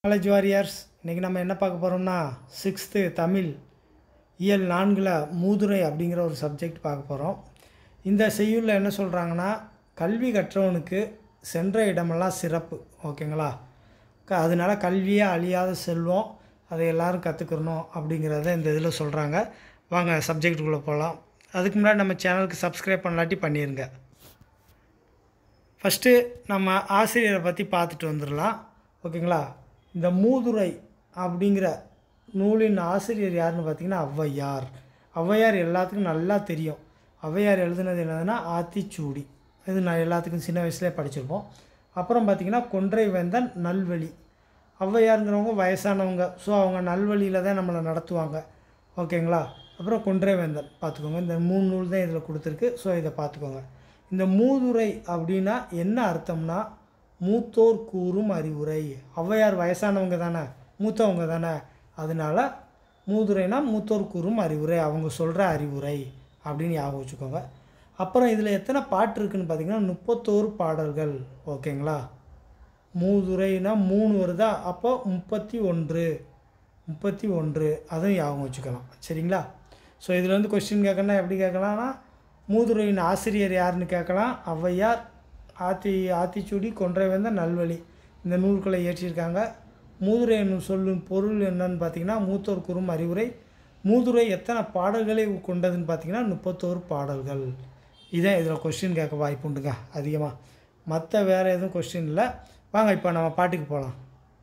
college warriors இன்றைக்கி நம்ம என்ன பார்க்க போகிறோம்னா சிக்ஸ்த்து தமிழ் இயல் நான்கில் மூதுரை அப்படிங்கிற ஒரு சப்ஜெக்ட் பார்க்க போகிறோம் இந்த செய்யுளில் என்ன சொல்கிறாங்கன்னா கல்வி கற்றவனுக்கு சென்ற இடமெல்லாம் சிறப்பு ஓகேங்களா க அதனால கல்வியே அழியாத செல்வம் அதை எல்லாரும் கற்றுக்கிறணும் அப்படிங்கிறத இந்த இதில் சொல்கிறாங்க வாங்க சப்ஜெக்ட்டுக்குள்ளே போகலாம் அதுக்கு முன்னாடி நம்ம சேனலுக்கு சப்ஸ்கிரைப் பண்ணலாட்டி பண்ணிடுங்க ஃபஸ்ட்டு நம்ம ஆசிரியரை பற்றி பார்த்துட்டு வந்துடலாம் ஓகேங்களா இந்த மூதுரை அப்படிங்கிற நூலின் ஆசிரியர் யாருன்னு பார்த்தீங்கன்னா ஔவையார் ஔவையார் எல்லாத்துக்கும் நல்லா தெரியும் ஔவையார் எழுதுனது என்னதுன்னா ஆத்திச்சூடி இது நான் எல்லாத்துக்கும் சின்ன வயசுலேயே படிச்சிருப்போம் அப்புறம் பார்த்திங்கன்னா கொன்றை வேந்தன் நல்வழி ஔவையாருங்கிறவங்க வயசானவங்க ஸோ அவங்க நல்வழியில் தான் நம்மளை நடத்துவாங்க ஓகேங்களா அப்புறம் கொன்றை வேந்தன் பார்த்துக்கோங்க இந்த மூணு நூல் தான் இதில் கொடுத்துருக்கு ஸோ இதை பார்த்துக்கோங்க இந்த மூதுரை அப்படின்னா என்ன அர்த்தம்னா மூத்தோர் கூறும் அறிவுரை ஔவையார் வயசானவங்க தானே மூத்தவங்க தானே அதனால மூதுரைனா மூத்தோர் கூறும் அறிவுரை அவங்க சொல்கிற அறிவுரை அப்படின்னு ஞாபகம் வச்சுக்கோங்க அப்புறம் இதில் எத்தனை பாட்டு இருக்குன்னு பார்த்தீங்கன்னா முப்பத்தோரு பாடல்கள் ஓகேங்களா மூதுரைனா மூணு வருதா அப்போ முப்பத்தி ஒன்று முப்பத்தி ஒன்று அதுவும் ஞாபகம் வச்சுக்கலாம் சரிங்களா ஸோ இதில் வந்து கொஸ்டின் கேட்கணும்னா எப்படி கேட்கலாம்னா மூதுரையின் ஆசிரியர் யாருன்னு கேட்கலாம் ஔவையார் ஆத்தி ஆத்திச்சூடி கொன்றை வந்த நல்வழி இந்த நூல்களை இயற்றியிருக்காங்க மூதுரை என்னும் சொல்லும் பொருள் என்னன்னு பார்த்தீங்கன்னா மூத்தோர் கூறும் அறிவுரை மூதுரை எத்தனை பாடல்களை கொண்டதுன்னு பார்த்தீங்கன்னா முப்பத்தோரு பாடல்கள் இதான் இதில் கொஸ்டின் கேட்க வாய்ப்பு உண்டுங்க அதிகமாக மற்ற வேறு எதுவும் கொஸ்டின் இல்லை வாங்க இப்போ நம்ம பாட்டுக்கு போகலாம்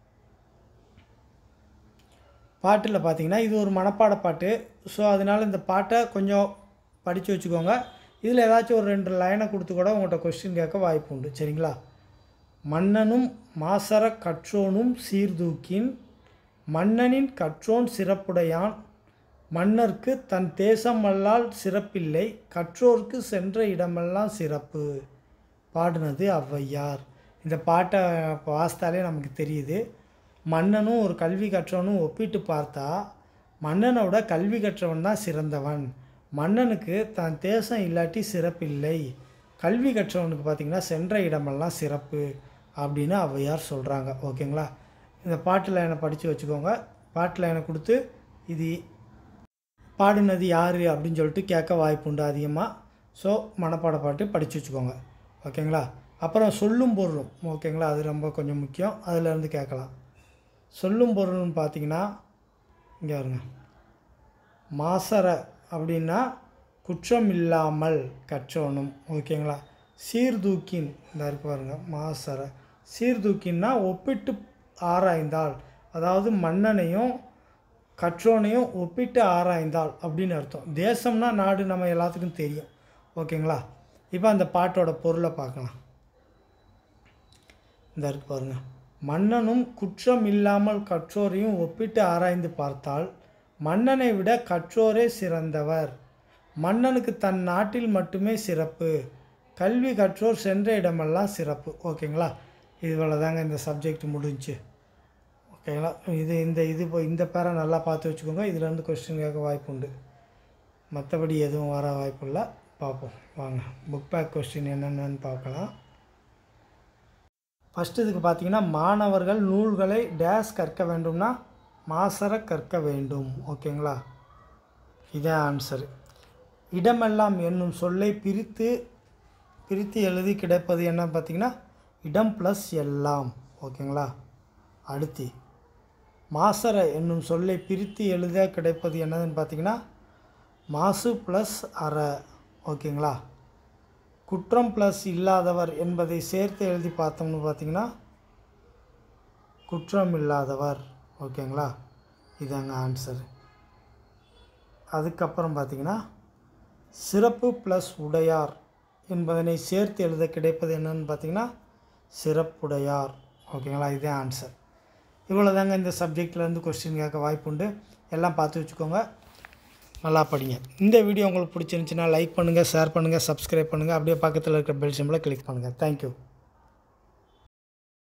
பாட்டில் பார்த்தீங்கன்னா இது ஒரு மனப்பாட பாட்டு ஸோ அதனால் இந்த பாட்டை கொஞ்சம் படித்து வச்சுக்கோங்க இதில் ஏதாச்சும் ஒரு ரெண்டு லைனை கொடுத்து கூட உங்கள்கிட்ட கொஸ்டின் கேட்க வாய்ப்பு உண்டு சரிங்களா மன்னனும் மாசர கற்றோனும் சீர்தூக்கின் மன்னனின் கற்றோன் சிறப்புடையான் மன்னர்க்கு தன் தேசம் அல்லால் சிறப்பில்லை கற்றோர்க்கு சென்ற இடமெல்லாம் சிறப்பு பாடினது ஔவையார் இந்த பாட்டை வாசித்தாலே நமக்கு தெரியுது மன்னனும் ஒரு கல்வி கற்றவனும் ஒப்பிட்டு பார்த்தா மன்னனோட கல்வி கற்றவன் தான் சிறந்தவன் மன்னனுக்கு தான் தேசம் இல்லாட்டி சிறப்பில்லை கல்வி கற்றவனுக்கு பார்த்திங்கன்னா சென்ற இடமெல்லாம் சிறப்பு அப்படின்னு ஔவையார் சொல்கிறாங்க ஓகேங்களா இந்த பாட்டு லைனை படித்து வச்சுக்கோங்க பாட்டு லைனை கொடுத்து இது பாடினது யார் அப்படின்னு சொல்லிட்டு கேட்க வாய்ப்பு உண்டு அதிகமாக ஸோ மனப்பாட பாட்டு படித்து வச்சுக்கோங்க ஓகேங்களா அப்புறம் சொல்லும் பொருளும் ஓகேங்களா அது ரொம்ப கொஞ்சம் முக்கியம் அதிலேருந்து கேட்கலாம் சொல்லும் பொருள்னு பார்த்தீங்கன்னா இங்கே வருங்க மாசர அப்படின்னா குற்றம் இல்லாமல் கற்றோனும் ஓகேங்களா சீர்தூக்கின் இந்த இருக்கு பாருங்க மாசர சீர்தூக்கின்னா ஒப்பிட்டு ஆராய்ந்தால் அதாவது மன்னனையும் கற்றோனையும் ஒப்பிட்டு ஆராய்ந்தால் அப்படின்னு அர்த்தம் தேசம்னா நாடு நம்ம எல்லாத்துக்கும் தெரியும் ஓகேங்களா இப்போ அந்த பாட்டோட பொருளை பார்க்கலாம் இந்த இருக்கு பாருங்க மன்னனும் குற்றம் இல்லாமல் கற்றோரையும் ஒப்பிட்டு ஆராய்ந்து பார்த்தால் மன்னனை விட கற்றோரே சிறந்தவர் மன்னனுக்கு தன் நாட்டில் மட்டுமே சிறப்பு கல்வி கற்றோர் சென்ற இடமெல்லாம் சிறப்பு ஓகேங்களா இதுவரை தாங்க இந்த சப்ஜெக்ட் முடிஞ்சு ஓகேங்களா இது இந்த இது இப்போ இந்த பேரை நல்லா பார்த்து வச்சுக்கோங்க இதுலேருந்து கொஸ்டின் கேட்க வாய்ப்பு உண்டு மற்றபடி எதுவும் வர வாய்ப்பு இல்லை பார்ப்போம் வாங்க புக் பேக் கொஸ்டின் என்னென்னு பார்க்கலாம் ஃபஸ்ட்டு இதுக்கு பார்த்தீங்கன்னா மாணவர்கள் நூல்களை டேஸ் கற்க வேண்டும்னா மாசர கற்க வேண்டும் ஓகேங்களா இதான் ஆன்சரு இடமெல்லாம் என்னும் சொல்லை பிரித்து பிரித்து எழுதி கிடைப்பது என்ன பார்த்தீங்கன்னா இடம் ப்ளஸ் எல்லாம் ஓகேங்களா அடுத்து மாசர என்னும் சொல்லை பிரித்து எழுத கிடைப்பது என்னதுன்னு பார்த்தீங்கன்னா மாசு ப்ளஸ் அற ஓகேங்களா குற்றம் ப்ளஸ் இல்லாதவர் என்பதை சேர்த்து எழுதி பார்த்தோம்னு பார்த்தீங்கன்னா குற்றம் இல்லாதவர் ஓகேங்களா இதாங்க ஆன்சர் அதுக்கப்புறம் பார்த்தீங்கன்னா சிறப்பு ப்ளஸ் உடையார் என்பதனை சேர்த்து எழுத கிடைப்பது என்னன்னு பார்த்தீங்கன்னா சிறப்புடையார் ஓகேங்களா இதே ஆன்சர் இவ்வளோ தாங்க இந்த சப்ஜெக்ட்லேருந்து கொஸ்டின் கேட்க வாய்ப்புண்டு எல்லாம் பார்த்து வச்சுக்கோங்க நல்லா படிங்க இந்த வீடியோ உங்களுக்கு பிடிச்சிருந்துச்சின்னா லைக் பண்ணுங்கள் ஷேர் பண்ணுங்கள் சப்ஸ்கிரைப் பண்ணுங்கள் அப்படியே பக்கத்தில் இருக்கிற பெல் சிம்பிளை கிளிக் பண்ணுங்கள் தேங்க்யூ